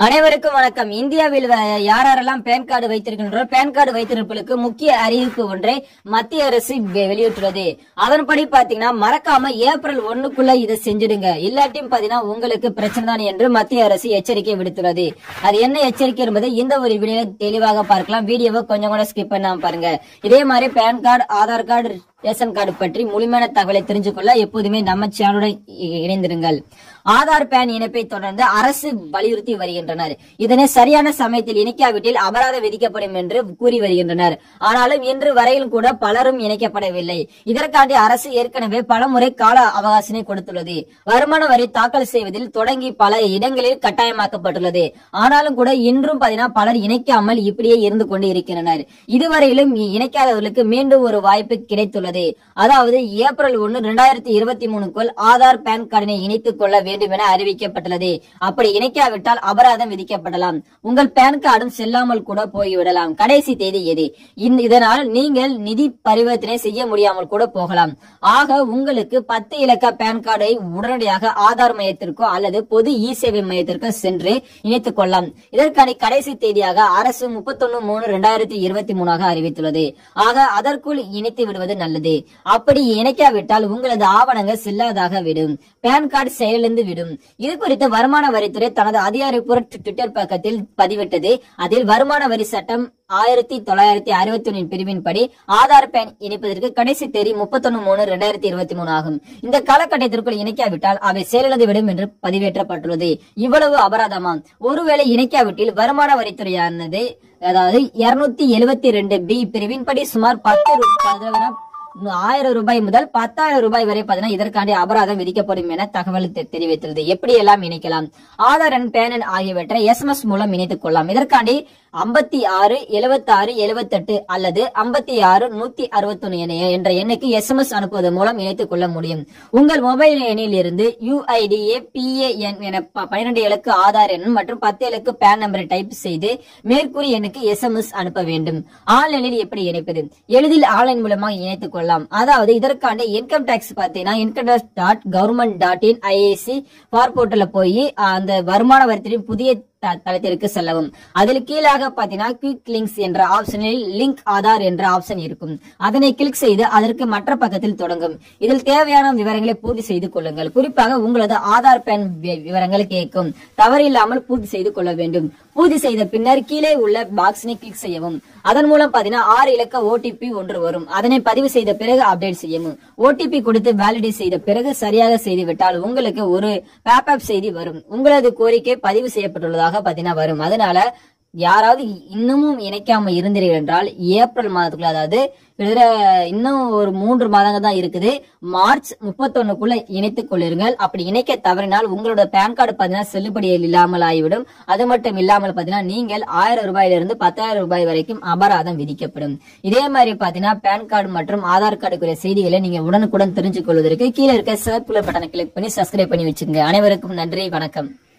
அனைவருக்கும் வணக்கம் இந்தியாவில் வ- யார் யாரெல்லாம் பேன் கார்டு வைத்திருக்கின்றோ பேன் கார்டு வைத்திருப்பவர்களுக்கு முக்கிய அறிவிப்பு ஒன்றை மத்திய அரசு வெ- வெளியிட்டுள்ளது அதன்படி பாத்தீங்கன்னா மறக்காம ஏப்ரல் ஒண்ணுக்குள்ள இதை செஞ்சிடுங்க இல்லாட்டியும் பாத்தீங்கன்னா உங்களுக்கு பிரச்சனை தான் என்று மத்திய அரசு எச்சரிக்கை விடுத்துள்ளது அது என்ன எச்சரிக்கை என்பதை இந்த ஒரு வீடியோ தெளிவாக பார்க்கலாம் வீடியோவை கொஞ்சம் கூட ஸ்கிப் பண்ணாம பாருங்க இதே மாதிரி PAN card Aadhaar card ration card பற்றி முழுமையான தகவலை தெரிஞ்சு கொள்ள எப்போதுமே நம்ம சேனலுடன் இ- இணைந்திருங்கள் ஆதார் பேன் இணைப்பை தொடர்ந்து அரசு வலியுறுத்தி வருகின்றனர் இதனை சரியான சமயத்தில் இணைக்காவிட்டில் அபராதம் விதிக்கப்படும் என்று கூறி வருகின்றனர் ஆனாலும் இன்று வரையில் கூட பலரும் இணைக்கப்படவில்லை இதற்காண்டி அரசு ஏற்கனவே பலமுறை கால அவகாசனை கொடுத்துள்ளது வருமான வரி தாக்கல் செய்வதில் தொடங்கி பல இடங்களில் கட்டாயமாக்கப்பட்டுள்ளது ஆனாலும் கூட இன்றும் பாத்தீங்கன்னா பலர் இணைக்காமல் இப்படியே இருந்து கொண்டு இருக்கின்றனர் இதுவரையிலும் இ- இணைக்காதவர்களுக்கு மீண்டும் ஒரு வாய்ப்பு கிடைத்துள்ளது அதாவது ஏப்ரல் ஒன்னு இரண்டாயிரத்தி இருபத்தி மூணுக்குள் ஆதார் பேன் கார்டினை இணைத்துக் கொள்ள வேண்டும் என அறிவிக்கப்பட்டுள்ளது அப்படி இணைக்காவிட்டால் அபராதம் விதிக்கப்படலாம் உங்கள் பேன் கார்டும் செல்லாமல் கூட போய்விடலாம் கடைசி தேதி எது இந்த- இதனால் நீங்கள் நிதி பரிவர்த்தனை செய்ய முடியாமல் கூட போகலாம் ஆக உங்களுக்கு பத்து இலக்க பேன் கார்டை உடனடியாக ஆதார் மையத்திற்கோ அல்லது பொது இ சேவை மையத்திற்கோ சென்று இணைத்துக் கொள்ளலாம் இதற்கான கடைசி தேதியாக அரசு முப்பத்தொன்னு மூணு இரண்டாயிரத்தி இருபத்தி மூணாக அறிவித்துள்ளது ஆக அதற்குள் இணைத்து விடுவது நல்லது அப்படி இணைக்காவிட்டால் உங்களது ஆவணங்கள் செல்லாதாக விடும் பேன் கார்டு செயலிழந்து விடும் இது குறித்து வருமான வரித்துறை தனது அதிகாரப்பூர்வ ட்விட்டர் பக்கத்தில் பதிவிட்டது அதில் வருமான வரி சட்டம் ஆயிரத்தி தொள்ளாயிரத்தி அறுபத்தி ஒன்னின் பிரிவின்படி ஆதார் பேன் இணைப்பதற்கு கடைசி தேதி முப்பத்தொன்னு மூணு இரண்டாயிரத்தி இருபத்தி மூணு ஆகும் இந்த காலகட்டத்திற்குள் இணைக்காவிட்டால் அவை செயலிழந்து விடும் என்று பதிவேற்றப்பட்டுள்ளது இவ்வளவு அபராதமாம் ஒருவேளை இணைக்காவிட்டில் வருமான வரித்துறையானது அதாவது இருநூத்தி எழுபத்தி ரெண்டு பி பிரிவின்படி சுமார் பத்து ரூபாய் ஆயிரம் ரூபாய் முதல் பத்தாயிரம் ரூபாய் வரை பார்த்தீங்கன்னா இதற்காண்டி அபராதம் விதிக்கப்படும் என தகவல் தெ- தெரிவித்துள்ளது எப்படி எல்லாம் இணைக்கலாம் ஆதார் எண் பேன் எண் ஆகியவற்றை எஸ்எம்எஸ் மூலம் இணைத்துக் கொள்ளலாம் இதற்காண்டி ஐம்பத்தி ஆறு எழுபத்தி ஆறு எழுபத்தெட்டு அல்லது ஐம்பத்தி ஆறு நூத்தி அறுபத்தொன்னு என்ற எண்ணுக்கு எஸ்எம்எஸ் அனுப்புவதன் மூலம் இணைத்துக் கொள்ள முடியும் உங்கள் மொபைல் எண்ணில் இருந்து யுஐடிஏ பிஏஎன் என ப- பன்னிரண்டு இலக்கு ஆதார் எண் மற்றும் பத்து இலக்கு பேன் நம்பரை டைப் செய்து மேற்கூறிய எண்ணுக்கு எஸ்எம்எஸ் அனுப்ப வேண்டும் ஆன்லைனில் எப்படி இணைப்பது எளிதில் ஆன்லைன் மூலமாக இணைத்துக் கொள்ளலாம் அதாவது இதற்கான இன்கம் டாக்ஸ் பார்த்தீங்கன்னா income tax dot government dot in ஐஏசி பார் போர்ட்டல்ல போய் அந்த வருமான வரித்துறையின் புதிய த- தளத்திற்கு செல்லவும் அதில் கீழாக பாத்தீங்கன்னா குயிக் லிங்க்ஸ் என்ற ஆப்ஷனில் லிங்க் ஆதார் என்ற ஆப்ஷன் இருக்கும் அதனை கிளிக் செய்து அதற்கு மற்ற பக்கத்தில் தொடங்கும் இதில் தேவையான விவரங்களை பூர்த்தி செய்து கொள்ளுங்கள் குறிப்பாக உங்களது ஆதார் பேன் வி- விவரங்கள் கேட்கும் தவறில்லாமல் பூர்த்தி செய்து கொள்ள வேண்டும் பூர்த்தி செய்த பின்னர் கீழே உள்ள பாக்ஸினை கிளிக் செய்யவும் அதன் மூலம் பாத்தீங்கன்னா ஆறு இலக்க ஓடிபி ஒன்று வரும் அதனை பதிவு செய்த பிறகு அப்டேட் செய்யவும் ஓடிபி கொடுத்து வேலிடேட் செய்த பிறகு சரியாக செய்துவிட்டால் உங்களுக்கு ஒரு பேப்அப் செய்தி வரும் உங்களது கோரிக்கை பதிவு செய்யப்பட்டுள்ளதாக பாத்தீங்கன்னா வரும் அதனால யாராவது இன்னமும் இணைக்காம இருந்தீர்கள் என்றால் ஏப்ரல் மாதத்துக்குள்ள அதாவது கிட்டத்தட்ட இன்னும் ஒரு மூன்று மாதங்கள் தான் இருக்குது மார்ச் முப்பத்தொன்னுக்குள்ள இணைத்துக் கொள்ளுங்கள் அப்படி இணைக்க தவறினால் உங்களோட பேன் கார்டு பாத்தீங்கன்னா செல்லுபடி இல்லாமல் ஆகிவிடும் அது மட்டும் இல்லாமல் பாத்தீங்கன்னா நீங்கள் ஆயிரம் ரூபாயிலிருந்து பத்தாயிரம் ரூபாய் வரைக்கும் அபராதம் விதிக்கப்படும் இதே மாதிரி பாத்தீங்கன்னா பேன் கார்டு மற்றும் ஆதார் கார்டுக்குரிய செய்திகளை நீங்க உடனுக்குடன் தெரிஞ்சு கொள்வதற்கு கீழே இருக்க சர்க்குலர் பட்டனை கிளிக் பண்ணி சப்ஸ்கிரைப் பண்ணி வச்சுங்க அனைவருக்கும் நன்றி வணக்கம்